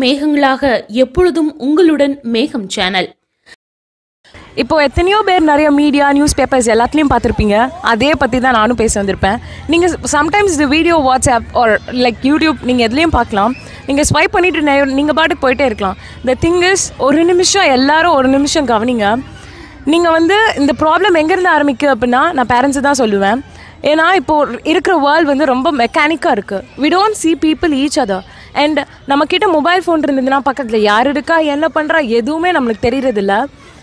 மேகங்களாக எப்பொழுதும் உங்களுடன் மேகம் சேனல் இப்போ எத்தனையோ பேர் நிறைய மீடியா நியூஸ் பேப்பர்ஸ் எல்லாத்துலேயும் பார்த்துருப்பீங்க அதே பற்றி தான் நானும் பேச வந்திருப்பேன் நீங்கள் சம்டைம்ஸ் இந்த video WhatsApp or like YouTube நீங்கள் எதுலேயும் பார்க்கலாம் நீங்கள் ஸ்வைப் பண்ணிட்டு நீங்கள் பாட்டுக்கு போயிட்டே இருக்கலாம் த திங் இஸ் ஒரு நிமிஷம் எல்லாரும் ஒரு நிமிஷம் கவனிங்க நீங்கள் வந்து இந்த ப்ராப்ளம் எங்கேருந்து ஆரம்பிக்கு அப்படின்னா நான் பேரண்ட்ஸு தான் சொல்லுவேன் ஏன்னா இப்போ இருக்கிற வேர்ல்டு வந்து ரொம்ப மெக்கானிக்காக இருக்குது we don't see people each other and நம்மக்கிட்ட மொபைல் ஃபோன் இருந்ததுன்னா பக்கத்தில் யார் இருக்கா என்ன பண்ணுறா எதுவுமே நம்மளுக்கு தெரியறதில்ல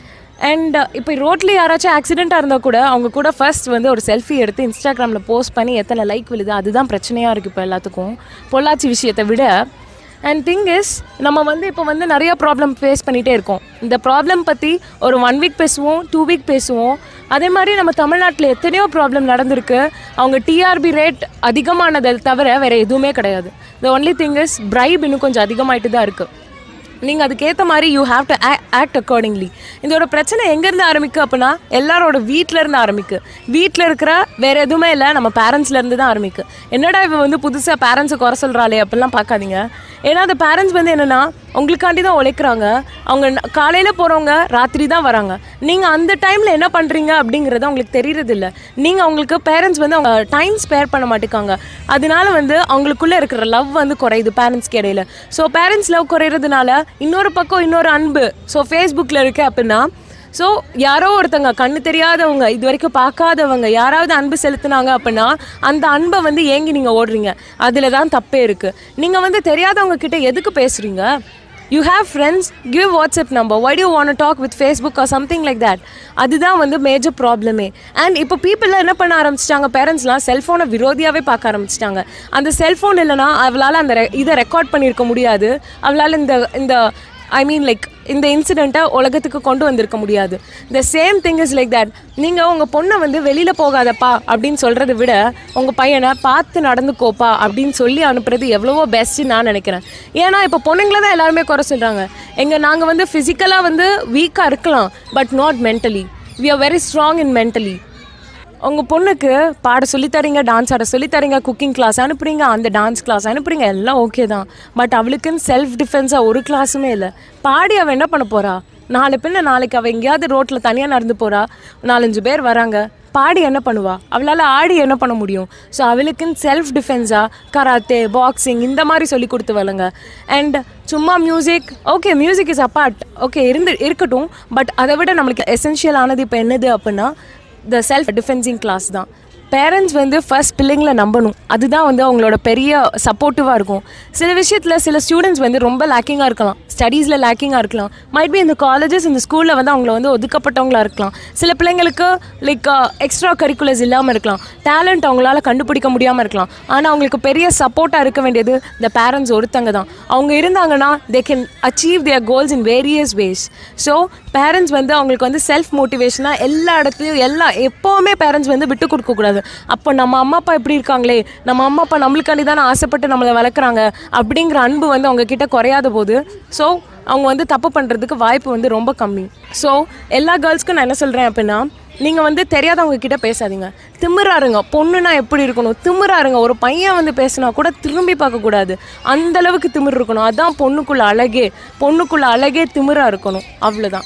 அண்ட் இப்போ ரோட்ல யாராச்சும் ஆக்சிடெண்ட்டாக இருந்தால் கூட அவங்க கூட ஃபர்ஸ்ட் வந்து ஒரு செல்ஃபி எடுத்து இன்ஸ்டாகிராமில் போஸ்ட் பண்ணி எத்தனை லைக் விழுது அதுதான் பிரச்சனையாக இருக்குது இப்போ எல்லாத்துக்கும் பொள்ளாச்சி விஷயத்தை விட அண்ட் திங் இஸ் நம்ம வந்து இப்போ வந்து நிறைய ப்ராப்ளம் ஃபேஸ் பண்ணிகிட்டே இருக்கோம் இந்த ப்ராப்ளம் பற்றி ஒரு ஒன் வீக் பேசுவோம் டூ வீக் பேசுவோம் அதே மாதிரி நம்ம தமிழ்நாட்டில் எத்தனையோ ப்ராப்ளம் நடந்திருக்கு அவங்க டிஆர்பி ரேட் அதிகமானதை தவிர வேறு எதுவுமே கிடையாது the only thing is bribe இன்னும் கொஞ்சம் அதிகமாயிட்டு தான் இருக்குது நீங்கள் அதுக்கேற்ற மாதிரி you have to act accordingly இதோட பிரச்சனை எங்கேருந்து ஆரம்பிக்கு அப்படின்னா எல்லாரோட வீட்டில இருந்து ஆரம்பிக்கு வீட்டில் இருக்கிற வேற எதுவுமே இல்லை நம்ம பேரண்ட்ஸ்ல இருந்து தான் ஆரம்பிக்கு என்னடா இவ வந்து புதுசாக பேரண்ட்ஸை குறை சொல்கிறாளே அப்படிலாம் பார்க்காதீங்க ஏன்னா அந்த பேரண்ட்ஸ் வந்து என்னென்னா உங்களுக்காண்டி தான் உழைக்கிறாங்க அவங்க காலையில் போகிறவங்க ராத்திரி தான் வராங்க நீங்கள் அந்த டைமில் என்ன பண்ணுறீங்க அப்படிங்கிறது அவங்களுக்கு தெரியறதில்ல நீங்கள் அவங்களுக்கு பேரண்ட்ஸ் வந்து அவங்க டைம் ஸ்பேர் பண்ண மாட்டேங்காங்க அதனால வந்து அவங்களுக்குள்ளே இருக்கிற லவ் வந்து குறையுது பேரண்ட்ஸ்க்கு இடையில ஸோ பேரண்ட்ஸ் லவ் குறையிறதுனால இன்னொரு பக்கம் இன்னொரு அன்பு ஸோ ஃபேஸ்புக்கில் இருக்கு அப்படின்னா ஸோ யாரோ ஒருத்தங்க கண்ணு தெரியாதவங்க இது வரைக்கும் பார்க்காதவங்க யாராவது அன்பு செலுத்துனாங்க அப்படின்னா அந்த அன்பை வந்து ஏங்கி நீங்கள் ஓடுறீங்க அதில் தான் தப்பே இருக்குது நீங்கள் வந்து தெரியாதவங்க கிட்ட எதுக்கு பேசுகிறீங்க you have friends give WhatsApp number why you want talk with Facebook or something like that அதுதான் வந்து மேஜர் ப்ராப்ளமே அண்ட் இப்போ பீப்புள் என்ன பண்ண ஆரம்பிச்சிட்டாங்க பேரண்ட்ஸ்லாம் செல்ஃபோனை விரோதியாகவே பார்க்க ஆரம்பிச்சிட்டாங்க அந்த செல்ஃபோன் இல்லைனா அவளால் அந்த re- இதை ரெக்கார்ட் பண்ணியிருக்க முடியாது அவளால் இந்த இந்த ஐ மீன் லைக் இந்த இன்சிடெண்ட்டை உலகத்துக்கு கொண்டு வந்திருக்க முடியாது the same thing is like that நீங்கள் உங்கள் பொண்ணை வந்து வெளியில் போகாதப்பா அப்படின்னு சொல்கிறத விட உங்கள் பையனை பார்த்து நடந்துக்கோப்பா அப்படின்னு சொல்லி அனுப்புறது எவ்வளவோ பெஸ்ட்டு நான் நினைக்கிறேன் ஏன்னா இப்போ பொண்ணுங்களை தான் எல்லாருமே குறை சொல்கிறாங்க எங்கள் நாங்கள் வந்து ஃபிசிக்கலாக வந்து வீக்காக இருக்கலாம் but not mentally we are very strong in mentally உங்கள் பொண்ணுக்கு பாட சொல்லித் தரீங்க டான்ஸ் ஆட சொல்லித் தரீங்க குக்கிங் கிளாஸ் அனுப்புறீங்க அந்த டான்ஸ் கிளாஸ் அனுப்புறீங்க எல்லாம் ஓகே தான் பட் அவளுக்குன்னு செல்ஃப் டிஃபென்ஸாக ஒரு கிளாஸுமே இல்லை பாடி அவள் என்ன பண்ண போறா நாலு பின்ன நாளைக்கு அவள் எங்கேயாவது ரோட்டில் தனியாக நடந்து போறா நாலஞ்சு பேர் வராங்க பாடி என்ன பண்ணுவா அவளால் ஆடி என்ன பண்ண முடியும் ஸோ அவளுக்குன்னு செல்ஃப் டிஃபென்ஸாக கராத்தே பாக்ஸிங் இந்த மாதிரி சொல்லி கொடுத்து வளங்க அண்ட் சும்மா music okay music is apart okay இருந்து இருக்கட்டும் பட் அதை விட நம்மளுக்கு எசென்ஷியல் ஆனது இப்போ என்னது அப்படின்னா த செல்ஃப் டிஃபென்சிங் கிளாஸ் தான் பேரண்ட்ஸ் வந்து ஃபர்ஸ்ட் பிள்ளைங்களை நம்பணும் அதுதான் வந்து அவங்களோட பெரிய சப்போர்ட்டிவாக இருக்கும் சில விஷயத்தில் சில ஸ்டூடெண்ட்ஸ் வந்து ரொம்ப லேக்கிங்காக இருக்கலாம் ஸ்டடீஸில் லேக்கிங்காக இருக்கலாம் மைட் பி இந்த காலேஜஸ் இந்த ஸ்கூலில் வந்து அவங்கள வந்து ஒதுக்கப்பட்டவங்களா இருக்கலாம் சில பிள்ளைங்களுக்கு லைக் எக்ஸ்ட்ரா கரிக்குலர்ஸ் இல்லாமல் இருக்கலாம் டேலண்ட் அவங்களால கண்டுபிடிக்க முடியாமல் இருக்கலாம் ஆனால் அவங்களுக்கு பெரிய சப்போர்ட்டாக இருக்க வேண்டியது இந்த பேரண்ட்ஸ் ஒருத்தங்க தான் அவங்க இருந்தாங்கன்னா they can achieve their goals in various ways so parents வந்து அவங்களுக்கு வந்து செல்ஃப் மோட்டிவேஷனாக எல்லா இடத்துலையும் எல்லா எப்போவுமே பேரண்ட்ஸ் வந்து விட்டு கொடுக்கக்கூடாது அப்போ நம்ம அம்மா அப்பா இப்படி இருக்காங்களே நம்ம அம்மா அப்பா நம்மளுக்காண்டி தானே ஆசைப்பட்டு நம்மளை வளர்க்குறாங்க அப்படிங்கிற அன்பு வந்து அவங்க கிட்ட குறையாத போது ஸோ அவங்க வந்து தப்பு பண்ணுறதுக்கு வாய்ப்பு வந்து ரொம்ப கம்மி ஸோ எல்லா கேர்ள்ஸ்க்கும் நான் என்ன சொல்கிறேன் அப்படின்னா நீங்கள் வந்து தெரியாதவங்க கிட்ட பேசாதீங்க திமிராருங்க பொண்ணுனா எப்படி இருக்கணும் திமிராருங்க ஒரு பையன் வந்து பேசினா கூட திரும்பி பார்க்கக்கூடாது அந்த அளவுக்கு திமிர் இருக்கணும் அதான் பொண்ணுக்குள்ள அழகே பொண்ணுக்குள்ள அழகே திமிரா இருக்கணும் அவ்வளோதான்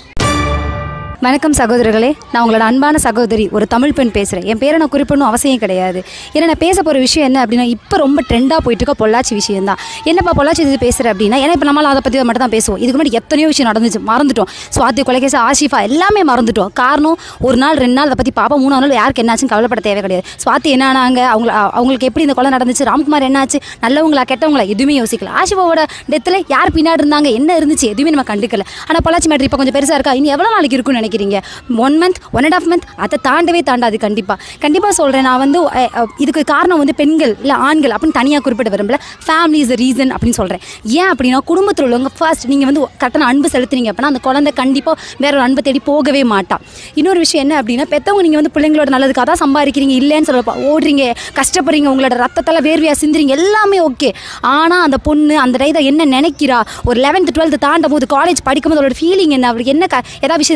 வணக்கம் சகோதரர்களே நான் உங்களோட அன்பான சகோதரி ஒரு தமிழ் பெண் பேசுகிறேன் என் பேரை நான் குறிப்பிடணும் அவசியம் கிடையாது ஏன்னா நான் பேச போகிற விஷயம் என்ன அப்படின்னா இப்போ ரொம்ப ட்ரெண்டாக போயிட்டு இருக்க பொள்ளாச்சி விஷயம் தான் என்னப்பா பொள்ளாச்சி இது பேசுகிற அப்படின்னா ஏன்னா இப்போ நம்மளால் அதை பற்றி மட்டும் தான் பேசுவோம் இதுக்கு முன்னாடி எத்தனையோ விஷயம் நடந்துச்சு மறந்துட்டோம் சுவாத்தி கொலைகேசி ஆஷிஃபா எல்லாமே மறந்துட்டோம் காரணம் ஒரு நாள் ரெண்டு நாள் அதை பற்றி பார்ப்போம் மூணாவது நாள் யாருக்கு என்னாச்சுன்னு கவலைப்பட தேவை கிடையாது சுவாத்தி என்ன ஆனாங்க அவங்க அவங்களுக்கு எப்படி இந்த கொலை நடந்துச்சு ராம்குமார் என்னாச்சு நல்லவங்களா கெட்டவங்களா எதுவுமே யோசிக்கல ஆஷிஃபாவோட டெத்தில் யார் பின்னாடி இருந்தாங்க என்ன இருந்துச்சு எதுவுமே நம்ம கண்டுக்கல ஆனால் பொள்ளாச்சி மேட்ரு இப்போ கொஞ்சம் பெருசாக இருக்கா இனி எவ்வளோ நாளைக்கு இருக்கும்னு நினைக்கிறீங்க one month one and half month அதை தாண்டவே தாண்டாது கண்டிப்பாக கண்டிப்பாக சொல்கிறேன் நான் வந்து அஹ், அஹ், இதுக்கு காரணம் வந்து பெண்கள் இல்லை ஆண்கள் அப்படின்னு தனியாக குறிப்பிட விரும்பல ஃபேமிலி இஸ் ரீசன் அப்படின்னு சொல்கிறேன் ஏன் அப்படின்னா குடும்பத்தில் உள்ளவங்க ஃபர்ஸ்ட் நீங்கள் வந்து கட்டண அன்பு செலுத்துனீங்க அப்படின்னா அந்த குழந்தை கண்டிப்பாக வேற ஒரு அன்பை தேடி போகவே மாட்டா இன்னொரு விஷயம் என்ன அப்படின்னா பெற்றவங்க நீங்கள் வந்து பிள்ளைங்களோட நல்லதுக்காக தான் சம்பாதிக்கிறீங்க இல்லைன்னு சொல்ல ஓடுறீங்க கஷ்டப்படுறீங்க உங்களோட ரத்தத்தில் வேர்வையாக சிந்துறீங்க எல்லாமே ஓகே ஆனால் அந்த பொண்ணு அந்த டைதை என்ன நினைக்கிறா ஒரு லெவன்த் டுவெல்த் தாண்டும் போது காலேஜ் படிக்கும்போது அவளோட ஃபீலிங் என்ன அவளுக்கு என்ன க ஏதாவது விஷயத்தை கஷ்டப்படுறாங்க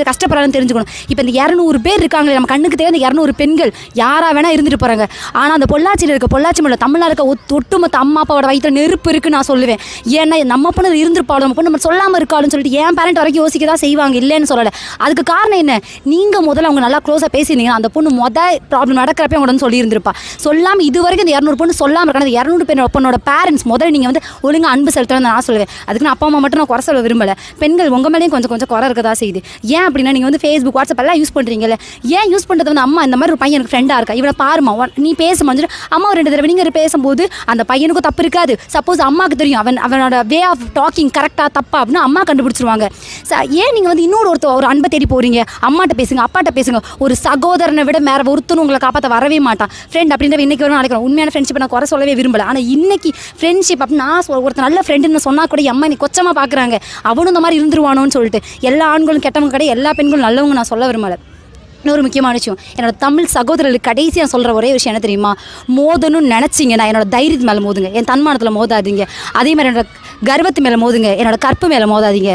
இருக்காங்கன்னு தெரிஞ்சுக்கணும் இப்போ இந்த இரநூறு பேர் இருக்காங்களே நம்ம கண்ணுக்கு தேவை இந்த இரநூறு பெண்கள் யாரா வேணா இருந்துட்டு போறாங்க ஆனால் அந்த பொள்ளாச்சியில் இருக்க பொள்ளாச்சி மலை தமிழ்நாடு இருக்க ஒத்- ஒட்டுமொத்த அம்மா அப்பாவோட வயிற்றுல நெருப்பு இருக்குன்னு நான் சொல்லுவேன் ஏன்னா நம்ம பொண்ணு இருந்திருப்பாலும் நம்ம பொண்ணு நம்ம சொல்லாமல் இருக்காளுன்னு சொல்லிட்டு என் பேரண்ட் வரைக்கும் யோசிக்க தான் செய்வாங்க இல்லைன்னு சொல்லலை அதுக்கு காரணம் என்ன நீங்கள் முதல்ல அவங்க நல்லா க்ளோஸாக பேசியிருந்தீங்கன்னா அந்த பொண்ணு மொதல் ப்ராப்ளம் நடக்கிறப்ப அவங்க வந்து சொல்லியிருந்திருப்பா சொல்லாமல் இது வரைக்கும் இந்த இரநூறு பொண்ணு சொல்லாமல் இருக்காங்க அந்த இரநூறு பேர் பொண்ணோட பேரண்ட்ஸ் முதல்ல நீங்கள் வந்து ஒழுங்கா அன்பு செலுத்தணும்னு நான் சொல்லுவேன் அதுக்கு நான் அப்பா அம்மா மட்டும் நான் குறை சொல்ல விரும்பல பெண்கள் உங்கள் மேலேயும் கொஞ்சம் கொஞ்சம் குறை இருக்கதா செய்யுது ஏன் அப்படின்னா நீங்கள் வந்து ஃபேஸ்புக் வாட்ஸ்அப் எல்லாம் யூஸ் பண்ணுறீங்கல்ல ஏன் யூஸ் பண்ணுறது வந்து அம்மா இந்த மாதிரி ஒரு பையன் எனக்கு ஃப்ரெண்டாக இருக்கா இவனை பாருமா உன்- நீ பேசுமா சொல்லிட்டு அம்மா ஒரு ரெண்டு தடவை நீங்கள் பேசும்போது அந்த பையனுக்கும் தப்பு இருக்காது சப்போஸ் அம்மாவுக்கு தெரியும் அவன் அவனோட வே ஆஃப் டாக்கிங் கரெக்டாக தப்பா அப்படின்னு அம்மா கண்டுபிடிச்சிருவாங்க ச- ஏன் நீங்கள் வந்து இன்னொரு ஒருத்தர் ஒரு அன்பை தேடி போறீங்க அம்மாட்ட பேசுங்க அப்பாட்ட பேசுங்க ஒரு சகோதரனை விட வேற ஒருத்தனும் உங்களை காப்பாற்ற வரவே மாட்டான் ஃப்ரெண்ட் அப்படின்ற இன்னைக்கு வரும் நாளைக்கு வரும். உண்மையான ஃப்ரெண்ட்ஷிப் நான் குறை சொல்லவே விரும்பல ஆனால் இன்னைக்கு ஃப்ரெண்ட்ஷிப் அப்படின்னு நான் சொல்- ஒருத்தர் நல்ல ஃப்ரெண்டுன்னு சொன்னா கூட என் அம்மா நீ கொச்சமாக பார்க்குறாங்க அவனும் இந்த மாதிரி இருந்துருவானோன்னு சொல்லிட்டு எல்லா ஆண்களும் கெட்டவங்க கிடையாது எல்லா பெண்களும் நல்லவங்க நான் சொல்ல விரும்பல இன்னொரு முக்கியமான விஷயம் என்னோட தமிழ் சகோதரர்களுக்கு கடைசி நான் சொல்கிற ஒரே விஷயம் என்ன தெரியுமா மோதணும்னு நினச்சிங்கன்னா என்னோட தைரியத்து மேலே மோதுங்க என் தன்மானத்தில் மோதாதீங்க அதே மாதிரி என்னோட கர்வத்து மேலே மோதுங்க என்னோட கற்பு மேலே மோதாதீங்க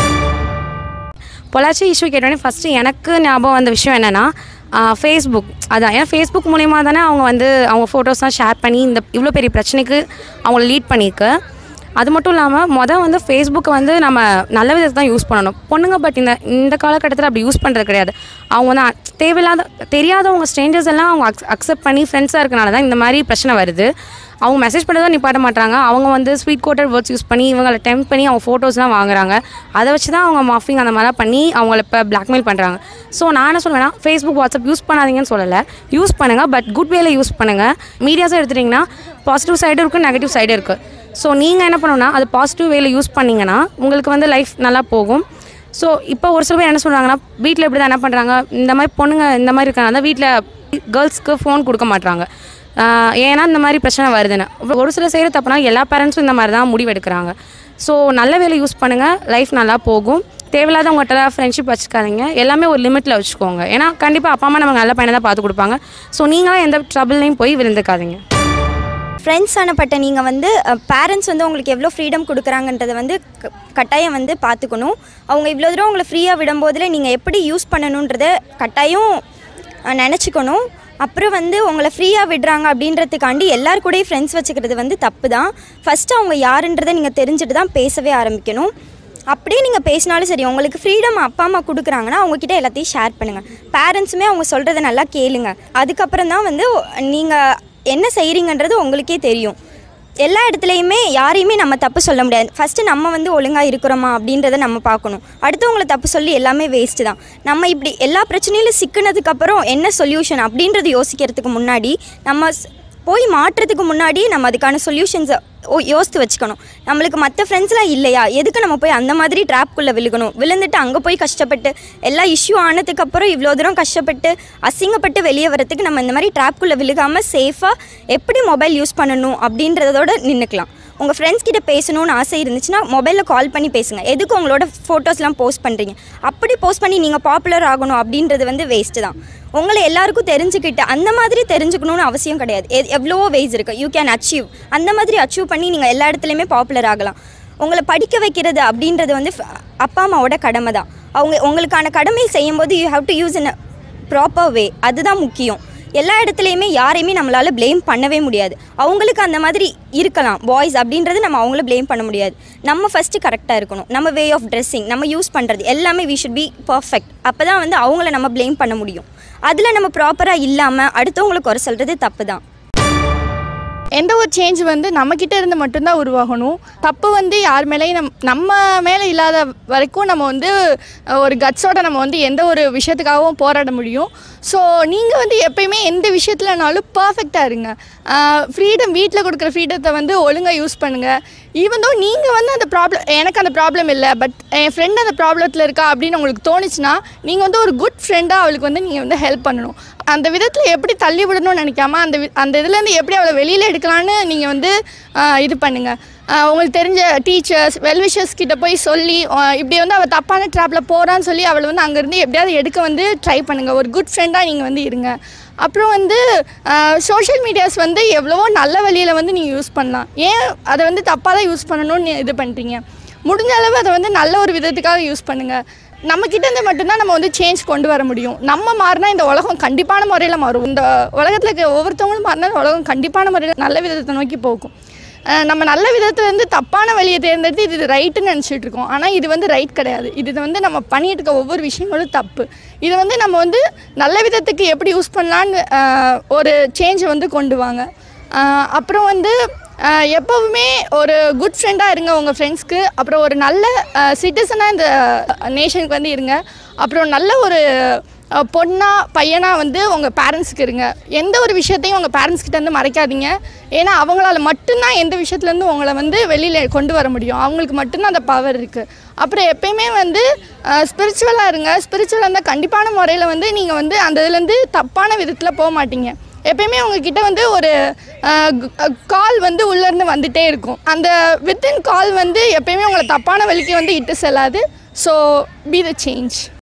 பொள்ளாச்சி இஷ்யூ கேட்டோடனே ஃபஸ்ட்டு எனக்கு ஞாபகம் வந்த விஷயம் என்னென்னா ஃபேஸ்புக் அதான் ஏன்னா ஃபேஸ்புக் மூலிமா தானே அவங்க வந்து அவங்க ஃபோட்டோஸ்லாம் ஷேர் பண்ணி இந்த இவ்வளோ பெரிய பிரச்சனைக்கு அவங்கள லீட் பண்ணியிருக்கு அது மட்டும் இல்லாமல் மொதல் வந்து ஃபேஸ்புக்கை வந்து நம்ம நல்ல விதத்தை தான் யூஸ் பண்ணணும் பொண்ணுங்க பட் இந்த இந்த காலகட்டத்தில் அப்படி யூஸ் பண்ணுறது கிடையாது அவங்க வந்து அ- தேவையில்லாத தெரியாதவங்க ஸ்ட்ரேஞ்சர்ஸ் எல்லாம் அவங்க அக்ஸ் அக்செப்ட் பண்ணி ஃப்ரெண்ட்ஸாக இருக்கனால தான் இந்த மாதிரி பிரச்சனை வருது அவங்க மெசேஜ் பண்ணதான் நிப்பாட்ட மாட்டாங்க அவங்க வந்து ஸ்வீட் கோட்டட் வேர்ட்ஸ் யூஸ் பண்ணி இவங்களை டெம்ப் பண்ணி அவங்க ஃபோட்டோஸ்லாம் வாங்குறாங்க அதை வச்சு தான் அவங்க மாஃபிங் அந்த மாதிரிலாம் பண்ணி அவங்கள இப்போ பிளாக்மெயில் பண்ணுறாங்க ஸோ நான் என்ன சொல்லுவேன்னா ஃபேஸ்புக் வாட்ஸ்அப் யூஸ் பண்ணாதீங்கன்னு சொல்லலை யூஸ் பண்ணுங்கள் பட் குட் வேல யூஸ் பண்ணுங்கள் மீடியாஸும் எடுத்துட்டிங்கன்னா பாசிட்டிவ் சைடு இருக்குது நெகட்டிவ் சைடு இருக்குது ஸோ நீங்கள் என்ன பண்ணணும்னா அது பாசிட்டிவ் வேல யூஸ் பண்ணிங்கன்னா உங்களுக்கு வந்து லைஃப் நல்லா போகும் ஸோ இப்போ ஒரு சில பேர் என்ன சொல்கிறாங்கன்னா வீட்டில் இப்படி தான் என்ன பண்ணுறாங்க இந்த மாதிரி பொண்ணுங்க இந்த மாதிரி இருக்காங்க தான் வீட்டில் கேர்ள்ஸ்க்கு ஃபோன் கொடுக்க மாட்றாங்க ஆஹ் ஏன்னா இந்த மாதிரி பிரச்சனை வருதுன்னு ஒரு சில செய்கிற தப்புனா எல்லா பேரண்ட்ஸும் இந்த மாதிரி தான் முடிவெடுக்கிறாங்க ஸோ நல்ல வேலை யூஸ் பண்ணுங்கள் லைஃப் நல்லா போகும் தேவையில்லாதவங்ககிட்ட ஃப்ரெண்ட்ஷிப் வச்சுக்காதீங்க எல்லாமே ஒரு லிமிட்டில் வச்சுக்கோங்க ஏன்னா கண்டிப்பாக அப்பா அம்மா நமக்கு நல்ல பையனை தான் பார்த்து கொடுப்பாங்க ஸோ நீங்களாம் எந்த ட்ரபிள்லையும் போய் விழுந்துக்காதீங்க ஃப்ரெண்ட்ஸ் ஆனப்பட்ட நீங்கள் வந்து பேரண்ட்ஸ் வந்து உங்களுக்கு எவ்வளோ ஃப்ரீடம் கொடுக்குறாங்கன்றதை வந்து க- கட்டாயம் வந்து பார்த்துக்கணும் அவங்க இவ்வளோ தூரம் உங்களை ஃப்ரீயாக விடும்போதில் நீங்கள் எப்படி யூஸ் பண்ணணுன்றத கட்டாயம் அஹ், நினச்சிக்கணும் அப்புறம் வந்து உங்களை ஃப்ரீயாக விடுறாங்க அப்படின்றதுக்காண்டி எல்லார் கூடயும் ஃப்ரெண்ட்ஸ் வச்சுக்கிறது வந்து தப்பு தான் ஃபஸ்ட்டு அவங்க யாருன்றதை நீங்கள் தெரிஞ்சுட்டு தான் பேசவே ஆரம்பிக்கணும் அப்படியே நீங்கள் பேசினாலும் சரி உங்களுக்கு ஃப்ரீடம் அப்பா அம்மா கொடுக்குறாங்கன்னா அவங்கக்கிட்ட எல்லாத்தையும் ஷேர் பண்ணுங்கள் பேரண்ட்ஸுமே அவங்க சொல்கிறத நல்லா கேளுங்க அதுக்கப்புறம் தான் வந்து நீங்கள் என்ன செய்கிறீங்கன்றது உங்களுக்கே தெரியும் எல்லா இடத்துலையுமே யாரையுமே நம்ம தப்பு சொல்ல முடியாது ஃபஸ்ட்டு நம்ம வந்து ஒழுங்காக இருக்கிறோமா அப்படின்றத நம்ம பார்க்கணும் அடுத்தவங்களை தப்பு சொல்லி எல்லாமே வேஸ்ட்டு தான் நம்ம இப்படி எல்லா பிரச்சனையிலும் சிக்கினதுக்கப்புறம் என்ன சொல்யூஷன் அப்படின்றது யோசிக்கிறதுக்கு முன்னாடி நம்ம ஸ்- போய் மாற்றுறதுக்கு முன்னாடி நம்ம அதுக்கான சொல்யூஷன்ஸை யோசித்து வச்சுக்கணும் நம்மளுக்கு மற்ற ஃப்ரெண்ட்ஸ்லாம் இல்லையா எதுக்கு நம்ம போய் அந்த மாதிரி ட்ராப்குள்ளே விழுகணும் விழுந்துட்டு அங்கே போய் கஷ்டப்பட்டு எல்லா இஷ்யூ ஆனதுக்கப்புறம் இவ்வளோ தூரம் கஷ்டப்பட்டு அசிங்கப்பட்டு வெளியே வரதுக்கு நம்ம இந்த மாதிரி ட்ராப்குள்ளே விழுகாமல் சேஃபாக எப்படி மொபைல் யூஸ் பண்ணணும் அப்படின்றதோட நின்றுக்கலாம் உங்கள் ஃப்ரெண்ட்ஸ் கிட்ட பேசணும்னு ஆசை இருந்துச்சுன்னா மொபைலில் கால் பண்ணி பேசுங்க எதுக்கு உங்களோட ஃபோட்டோஸ்லாம் போஸ்ட் பண்ணுறீங்க அப்படி போஸ்ட் பண்ணி நீங்கள் பாப்புலர் ஆகணும் அப்படின்றது வந்து வேஸ்ட்டு தான் உங்களை எல்லாருக்கும் தெரிஞ்சுக்கிட்டு அந்த மாதிரி தெரிஞ்சுக்கணும்னு அவசியம் கிடையாது எ- எவ்வளவோ வேஸ் இருக்குது யூ கேன் அச்சீவ் அந்த மாதிரி அச்சீவ் பண்ணி நீங்கள் எல்லா இடத்துலையுமே பாப்புலர் ஆகலாம் உங்களை படிக்க வைக்கிறது அப்படின்றது வந்து ஃப- அப்பா அம்மாவோட கடமை தான் அவங்க உங்களுக்கான கடமை செய்யும்போது you have to use in proper way அதுதான் முக்கியம் எல்லா இடத்துலையுமே யாரையுமே நம்மளால் ப்ளேம் பண்ணவே முடியாது அவங்களுக்கு அந்த மாதிரி இருக்கலாம் பாய்ஸ் அப்படின்றது நம்ம அவங்கள ப்ளேம் பண்ண முடியாது நம்ம ஃபஸ்ட்டு கரெக்டாக இருக்கணும் நம்ம வே ஆஃப் ட்ரெஸ்ஸிங் நம்ம யூஸ் பண்ணுறது எல்லாமே வி ஷுட் பி பர்ஃபெக்ட் அப்போ தான் வந்து அவங்கள நம்ம ப்ளேம் பண்ண முடியும் அதில் நம்ம ப்ராப்பராக இல்லாமல் அடுத்தவங்களுக்கு குறை சொல்கிறது தப்பு தான் எந்த ஒரு சேஞ்ச் வந்து நம்மக்கிட்ட இருந்து மட்டும்தான் உருவாகணும் தப்பு வந்து யார் மேலேயும் நம் நம்ம மேலே இல்லாத வரைக்கும் நம்ம வந்து அஹ், ஒரு கட்ஸோட நம்ம வந்து எந்த ஒரு விஷயத்துக்காகவும் போராட முடியும் ஸோ நீங்கள் வந்து எப்பயுமே எந்த விஷயத்துலனாலும் பர்ஃபெக்டாக இருங்க ஃப்ரீடம் வீட்டில் கொடுக்குற ஃப்ரீடத்தை வந்து ஒழுங்காக யூஸ் பண்ணுங்கள் ஈவன் தோ நீங்கள் வந்து அந்த ப்ராப்ளம் எனக்கு அந்த ப்ராப்ளம் இல்லை பட் என் ஃப்ரெண்ட் அந்த ப்ராப்ளத்தில் இருக்கா அப்படின்னு உங்களுக்கு தோணுச்சுன்னா நீங்கள் வந்து ஒரு குட் ஃப்ரெண்டாக அவளுக்கு வந்து நீங்கள் வந்து ஹெல்ப் பண்ணணும் அந்த விதத்தில் எப்படி தள்ளி விடணும்னு நினைக்காம அந்த வி- அந்த இதுலேருந்து எப்படி அவளை வெளியில் எடுக்கலான்னு நீங்கள் வந்து ஆஹ், இது பண்ணுங்கள் உங்களுக்கு தெரிஞ்ச டீச்சர்ஸ் வெல்விஷர்ஸ் கிட்ட போய் சொல்லி ஆஹ், இப்படி வந்து அவள் தப்பான ட்ராப்பில் போகிறான்னு சொல்லி அவளை வந்து அங்கேருந்து எப்படியாவது எடுக்க வந்து ட்ரை பண்ணுங்கள் ஒரு குட் ஃப்ரெண்டாக நீங்கள் வந்து இருங்க அப்புறம் வந்து சோஷியல் மீடியாஸ் வந்து எவ்வளவோ நல்ல வழியில் வந்து நீங்கள் யூஸ் பண்ணலாம் ஏன் அதை வந்து தப்பாக தான் யூஸ் பண்ணணும்னு இது பண்ணுறீங்க முடிஞ்ச அளவு அதை வந்து நல்ல ஒரு விதத்துக்காக யூஸ் பண்ணுங்கள் நம்ம கிட்ட இருந்து மட்டும்தான் நம்ம வந்து சேஞ்ச் கொண்டு வர முடியும் நம்ம மாறினா இந்த உலகம் கண்டிப்பான முறையில் மாறும் இந்த உலகத்தில் இருக்க ஒவ்வொருத்தவங்களும் மாறினா இந்த உலகம் கண்டிப்பான முறையில் நல்ல விதத்தை நோக்கி போகும் அஹ் நம்ம நல்ல விதத்துலேருந்து தப்பான வழியை தேர்ந்தெடுத்து இது ரைட்டுன்னு நினச்சிட்டு இருக்கோம் ஆனால் இது வந்து ரைட் கிடையாது இது வந்து நம்ம பண்ணிட்டு இருக்க ஒவ்வொரு விஷயங்களும் தப்பு இது வந்து நம்ம வந்து நல்ல விதத்துக்கு எப்படி யூஸ் பண்ணலான்னு அஹ், ஒரு சேஞ்சை வந்து கொண்டு வாங்க அஹ், அப்புறம் வந்து அஹ், எப்போவுமே ஒரு குட் ஃப்ரெண்டாக இருங்க உங்கள் ஃப்ரெண்ட்ஸ்க்கு அப்புறம் ஒரு நல்ல சிட்டிசனாக இந்த நேஷனுக்கு வந்து இருங்க அப்புறம் நல்ல ஒரு அஹ், பொண்ணா பையனா வந்து உங்கள் பேரண்ட்ஸ்க்கு இருங்க எந்த ஒரு விஷயத்தையும் உங்கள் பேரண்ட்ஸ் கிட்ட இருந்து மறைக்காதீங்க ஏன்னா அவங்களால மட்டும்தான் எந்த விஷயத்துலேருந்து உங்களை வந்து வெளியில் கொண்டு வர முடியும் அவங்களுக்கு மட்டும்தான் அந்த பவர் இருக்குது அப்புறம் எப்பயுமே வந்து ஸ்பிரிச்சுவலாக இருங்க ஸ்பிரிச்சுவலாக இருந்தால் கண்டிப்பான முறையில் வந்து நீங்கள் வந்து அந்த இதுலேருந்து தப்பான விதத்தில் போக மாட்டீங்க எப்பயுமே உங்ககிட்ட வந்து ஒரு கால் வந்து உள்ளேருந்து வந்துட்டே இருக்கும் அந்த வித்தின் கால் வந்து எப்பயுமே உங்களை தப்பான வழிக்கு வந்து இட்டு செல்லாது ஸோ பி த சேஞ்ச்